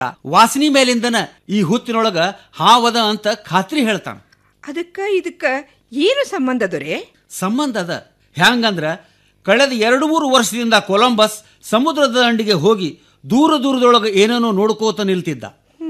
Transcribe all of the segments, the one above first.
ವಾಸನಿ ಮೇಲಿಂದನ ಈ ಹುತ್ತಿನೊಳಗ ಹಾವದ ಅಂತ ಖಾತ್ರಿ ಹೇಳ್ತಾನ ಅದಕ್ಕ ಇದಕ್ಕ ಏನು ಸಂಬಂಧ ದೊರೆ ಸಂಬಂಧ ಅದ ಹ್ಯಾಂಗಂದ್ರ ಕಳೆದ ಎರಡು ಮೂರು ವರ್ಷದಿಂದ ಕೊಲಂಬಸ್ ಸಮುದ್ರದ ದಂಡಿಗೆ ಹೋಗಿ ದೂರ ದೂರದೊಳಗೆ ಏನೇನೋ ನೋಡ್ಕೋತ ನಿಲ್ತಿದ್ದ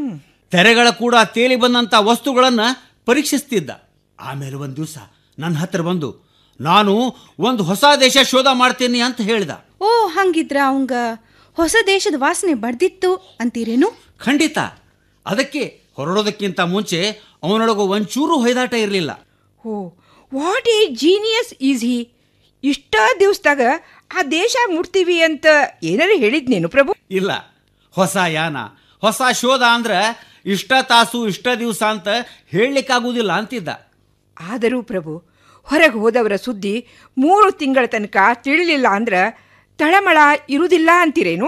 ತೆರೆಗಳ ಕೂಡ ತೇಲಿ ಬಂದಂತ ವಸ್ತುಗಳನ್ನ ಪರೀಕ್ಷಿಸ್ತಿದ್ದ ಆಮೇಲೆ ಒಂದು ದಿವಸ ನನ್ನ ಹತ್ರ ಬಂದು ನಾನು ಒಂದು ಹೊಸ ದೇಶ ಶೋಧ ಮಾಡ್ತೀನಿ ಅಂತ ಹೇಳಿದ ಓ ಹಂಗಿದ್ರ ಅವಂಗ ಹೊಸ ದೇಶದ ವಾಸನೆ ಬಡ್ದಿತ್ತು ಅಂತೀರೇನು ಖಂಡಿತ ಅದಕ್ಕೆ ಹೊರಡೋದಕ್ಕಿಂತ ಮುಂಚೆ ಅವನೊಳಗೆ ಒಂಚೂರು ಹೊಯ್ದಾಟ ಇರಲಿಲ್ಲ oh what a genius is he ಇಷ್ಟ ದಿವಸದಾಗ ಆ ದೇಶ ಮುಟ್ತೀವಿ ಅಂತ ಏನಾರು ಹೇಳಿದ್ನೇನು ಪ್ರಭು ಇಲ್ಲ ಹೊಸ ಯಾನ ಹೊಸ ಶೋಧ ಅಂದ್ರೆ ಇಷ್ಟ ತಾಸು ಇಷ್ಟ ದಿವಸ ಅಂತ ಹೇಳಲಿಕ್ಕಾಗುವುದಿಲ್ಲ ಅಂತಿದ್ದ ಆದರೂ ಪ್ರಭು ಹೊರಗೆ ಹೋದವರ ಸುದ್ದಿ ಮೂರು ತಿಂಗಳ ತನಕ ತಿಳಿಲಿಲ್ಲ ಅಂದ್ರ ತಳಮಳ ಇರುವುದಿಲ್ಲ ಅಂತೀರೇನು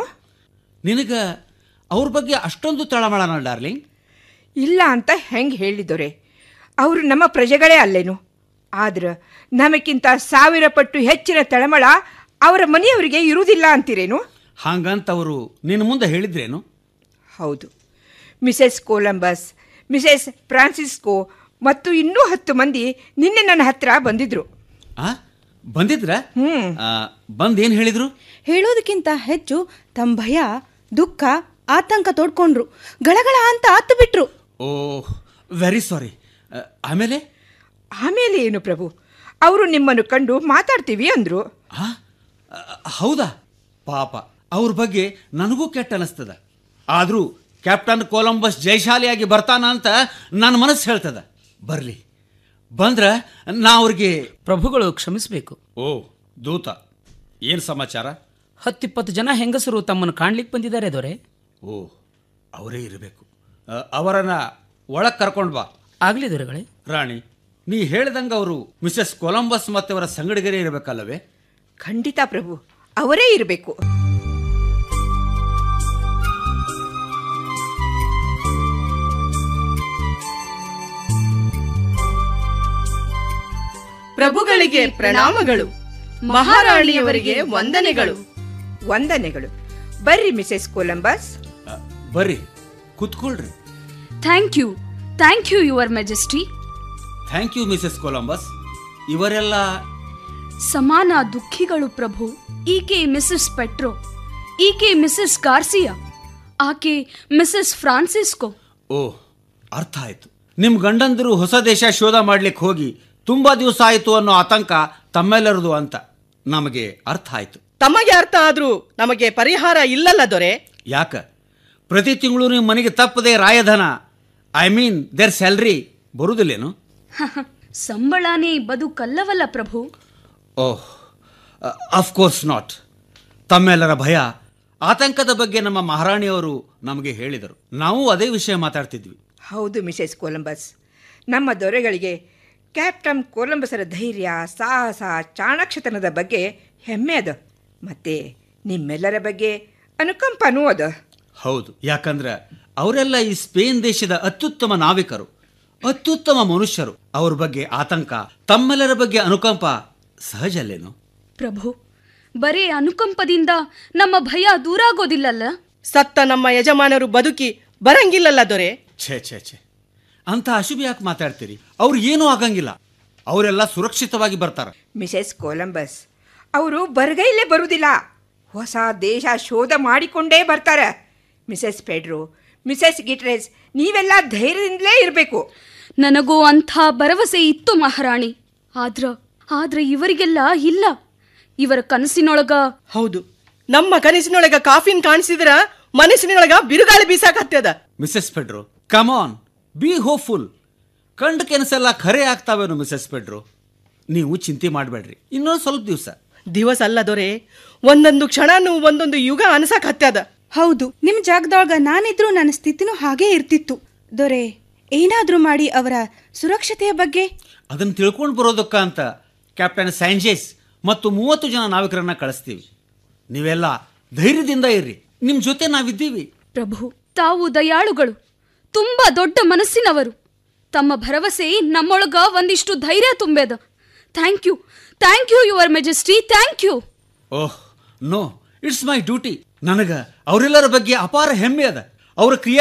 ನಿನಗ ಅವ್ರ ಬಗ್ಗೆ ಅಷ್ಟೊಂದು ತಳಮಳನ ಡಾರ್ಲಿಂಗ್ ಇಲ್ಲ ಅಂತ ಹೆಂಗೆ ಹೇಳಿದೊರೆ ಅವರು ನಮ್ಮ ಪ್ರಜೆಗಳೇ ಅಲ್ಲೇನು ಆದ್ರೆ ನಮಕ್ಕಿಂತ ಸಾವಿರ ಪಟ್ಟು ಹೆಚ್ಚಿನ ತಳಮಳ ಅವರ ಮನೆಯವರಿಗೆ ಇರುವುದಿಲ್ಲ ಅಂತೀರೇನು ಹಾಗಂತ ಅವರು ನಿನ್ನ ಮುಂದೆ ಹೇಳಿದ್ರೇನು ಹೌದು ಮಿಸೆಸ್ ಕೊಲಂಬಸ್ ಮಿಸೆಸ್ ಫ್ರಾನ್ಸಿಸ್ಕೋ ಮತ್ತು ಇನ್ನೂ ಹತ್ತು ಮಂದಿ ನಿನ್ನೆ ನನ್ನ ಹತ್ರ ಬಂದಿದ್ರು ಆ ಬಂದಿದ್ರ ಹ್ಮ್. ಆ, ಬಂದ್ ಏನ್ ಹೇಳಿದ್ರು ಹೇಳೋದಕ್ಕಿಂತ ಹೆಚ್ಚು ತಮ್ಮ ಭಯ ದುಃಖ ಆತಂಕ ತೋಡ್ಕೊಂಡ್ರು ಗಳಗಳ ಅಂತ ಆತು ಬಿಟ್ರು ಓ ವೆರಿ ಸಾರಿ ಆಮೇಲೆ ಆಮೇಲೆ ಏನು ಪ್ರಭು ಅವರು ನಿಮ್ಮನ್ನು ಕಂಡು ಮಾತಾಡ್ತೀವಿ ಅಂದ್ರು ಆ, ಆ, ಹೌದಾ ಪಾಪ ಅವ್ರ ಬಗ್ಗೆ ನನಗೂ ಕೆಟ್ಟ ಅನಿಸ್ತದ ಆದ್ರೂ ಕ್ಯಾಪ್ಟನ್ ಕೊಲಂಬಸ್ ಜಯಶಾಲಿಯಾಗಿ ಬರ್ತಾನ ಅಂತ ನನ್ನ ಮನಸ್ಸು ಹೇಳ್ತದ ಬರ್ಲಿ ಬಂದ್ರ ನಾ ಅವ್ರಿಗೆ ಪ್ರಭುಗಳು ಕ್ಷಮಿಸಬೇಕು ಓ ದೂತ ಏನ್ ಸಮಾಚಾರ ಹತ್ತಿಪ್ಪತ್ತು ಜನ ಹೆಂಗಸರು ತಮ್ಮನ್ನು ಕಾಣ್ಲಿಕ್ಕೆ ಬಂದಿದ್ದಾರೆ ದೊರೆ ಓ ಅವರೇ ಇರಬೇಕು ಅವರನ್ನ ಒಳಗೆ ಕರ್ಕೊಂಡು ಬಾ ಆಗ್ಲಿ ದೊರೆಗಳೇ ರಾಣಿ ನೀ ಹೇಳ್ದಂಗ ಅವರು ಮಿಸೆಸ್ ಕೊಲಂಬಸ್ ಮತ್ತೆ ಅವರ ಸಂಗಡಿಗರೇ ಇರಬೇಕಲ್ಲವೇ ಖಂಡಿತ ಪ್ರಭು ಅವರೇ ಇರಬೇಕು ಪ್ರಭುಗಳಿಗೆ ಪ್ರಣಾಮಗಳು ಮಹಾರಾಣಿಯವರಿಗೆ ವಂದನೆಗಳು ವಂದನೆಗಳು ಬರ್ರಿ ಮಿಸೆಸ್ ಕೊಲಂಬಸ್ ಅ, ಬರ್ರಿ ಕುತ್ಕೊಳ್ರಿ thank you thank you your majesty thank you Mrs Columbus ಇವರೆಲ್ಲ ಸಮಾನ ದುಃಖಿಗಳು ಪ್ರಭು ಈಕೆ ಮಿಸಸ್ ಪೆಟ್ರೋ ಈಕೆ ಮಿಸಸ್ ಗಾರ್ಸಿಯಾ ಆಕೆ ಮಿಸಸ್ ಫ್ರಾನ್ಸಿಸ್ಕೋ ಓ ಅರ್ಥ ಆಯ್ತು ನಿಮ್ ಗಂಡಂದಿರು ಹೊಸ ದೇಶ ಶೋಧ ಮಾಡ್ಲಿಕ್ಕೆ ಹೋಗಿ ತುಂಬಾ ದಿವಸ ಆಯ್ತು ಅನ್ನೋ ಆತಂಕ ತಮ್ಮೆಲ್ಲರದು ಅಂತ ನಮಗೆ ಅರ್ಥ ಆಯ್ತು ತಮಗೆ ಅರ್ಥ ಆದ್ರೂ ನಮಗೆ ಪರಿಹಾರ ಇಲ್ಲಲ್ಲ ದೊರೆ ಯಾಕ ಪ್ರತಿ ತಿಂಗಳು ನಿಮ್ಮ ಮನೆಗೆ ತಪ್ಪದೆ ರಾಯಧನ ಐ ಮೀನ್ ದೇರ್ ಸ್ಯಾಲ್ರಿ ಬರುವುದಿಲ್ಲೇನು ಸಂಬಳನೇ ಬದುಕಲ್ಲವಲ್ಲ ಪ್ರಭು ಓಹ್ ಅಫ್ಕೋರ್ಸ್ ನಾಟ್ ತಮ್ಮೆಲ್ಲರ ಭಯ ಆತಂಕದ ಬಗ್ಗೆ ನಮ್ಮ ಮಹಾರಾಣಿಯವರು ನಮಗೆ ಹೇಳಿದರು ನಾವು ಅದೇ ವಿಷಯ ಮಾತಾಡ್ತಿದ್ವಿ ಹೌದು ಮಿಸೆಸ್ ಕೊಲಂಬಸ್ ನಮ್ಮ ದೊರೆಗಳಿಗೆ ಕ್ಯಾಪ್ಟನ್ ಕೊಲಂಬಸರ ಧೈರ್ಯ ಸಾಹಸ ಚಾಣಾಕ್ಷತನದ ಬಗ್ಗೆ ಹೆಮ್ಮೆ ಅದ ಮತ್ತೆ ನಿಮ್ಮೆಲ್ಲರ ಬಗ್ಗೆ ಅನುಕಂಪನೂ ಅದ ಹೌದು ಯಾಕಂದ್ರೆ ಅವರೆಲ್ಲ ಈ ಸ್ಪೇನ್ ದೇಶದ ಅತ್ಯುತ್ತಮ ನಾವಿಕರು ಅತ್ಯುತ್ತಮ ಮನುಷ್ಯರು ಅವ್ರ ಬಗ್ಗೆ ಆತಂಕ ತಮ್ಮೆಲ್ಲರ ಬಗ್ಗೆ ಅನುಕಂಪ ಸಹಜ ಅಲ್ಲೇನು ಪ್ರಭು ಬರೀ ಅನುಕಂಪದಿಂದ ನಮ್ಮ ಭಯ ದೂರಾಗೋದಿಲ್ಲಲ್ಲ ಸತ್ತ ನಮ್ಮ ಯಜಮಾನರು ಬದುಕಿ ಬರಂಗಿಲ್ಲಲ್ಲ ದೊರೆ ಛೇ ಛೇ ಛೇ ಅಂತ ಅಶುಭ ಯಾಕೆ ಮಾತಾಡ್ತೀರಿ ಅವ್ರು ಏನೂ ಆಗಂಗಿಲ್ಲ ಅವರೆಲ್ಲ ಸುರಕ್ಷಿತವಾಗಿ ಬರ್ತಾರ ಮಿಸೆಸ್ ಕೊಲಂಬಸ್ ಅವರು ಬರಗೈಲೇ ಬರುವುದಿಲ್ಲ ಹೊಸ ದೇಶ ಶೋಧ ಮಾಡಿಕೊಂಡೇ ಬರ್ತಾರೆ ಮಿಸೆಸ್ ಪೆಡ್ರೋ ಮಿಸೆಸ್ ಗಿಟ್ರೆಸ್ ನೀವೆಲ್ಲ ಧೈರ್ಯದಿಂದಲೇ ಇರಬೇಕು ನನಗೂ ಅಂಥ ಭರವಸೆ ಇತ್ತು ಮಹಾರಾಣಿ ಆದ್ರ ಆದ್ರೆ ಇವರಿಗೆಲ್ಲ ಇಲ್ಲ ಇವರ ಕನಸಿನೊಳಗ ಹೌದು ನಮ್ಮ ಕನಸಿನೊಳಗ ಕಾಫಿನ್ ಕಾಣಿಸಿದ್ರ ಮನಸ್ಸಿನೊಳಗ ಬಿರುಗಾಳಿ ಬೀಸಾಕತ್ಯದ Mrs Pedro come on be hopeful ಕಂಡ ಕೆಲಸೆಲ್ಲ ಖರೆ ಆಗ್ತಾವೇನು ಮಿಸೆಸ್ ಪೆಡ್ರೋ ನೀವು ಚಿಂತೆ ಮಾಡಬೇಡ್ರಿ ಇನ್ನೊಂದು ಸ್ವಲ್ಪ ದಿವಸ ದಿವಸ ಅಲ್ಲ ದೊರೆ ಒಂದೊಂದು ಕ್ಷಣನೂ ಒಂದೊಂದು ಯುಗ ಅನಸಕತ್ಯದ ಹೌದು ನಿಮ್ ಜಾಗದೊಳಗ ನಾನಿದ್ರು ನನ್ನ ಸ್ಥಿತಿನೂ ಹಾಗೇ ಇರ್ತಿತ್ತು ದೊರೆ ಏನಾದ್ರೂ ಮಾಡಿ ಅವರ ಸುರಕ್ಷತೆಯ ಬಗ್ಗೆ ಅದನ್ನು ತಿಳ್ಕೊಂಡು ಬರೋದಕ್ಕ ಅಂತ ಕ್ಯಾಪ್ಟನ್ ಸ್ಯಾಂಜೇಸ್ ಮತ್ತು ಮೂವತ್ತು ಜನ ನಾವಿಕರನ್ನ ಕಳಿಸ್ತೀವಿ ನೀವೆಲ್ಲ ಧೈರ್ಯದಿಂದ ಇರ್ರಿ ನಿಮ್ಮ ಜೊತೆ ನಾವಿದ್ದೀವಿ ಪ್ರಭು ತಾವು ದಯಾಳುಗಳು ತುಂಬಾ ದೊಡ್ಡ ಮನಸ್ಸಿನವರು ತಮ್ಮ ಭರವಸೆ ನಮ್ಮೊಳಗ ಒಂದಿಷ್ಟು ಧೈರ್ಯ ತುಂಬೇದ thank you thank you your majesty thank you oh no it's my duty ನನಗ ಅವರೆಲ್ಲರ ಬಗ್ಗೆ ಅಪಾರ ಹೆಮ್ಮೆ ಅದ ಅವರ ಕ್ರಿಯಾ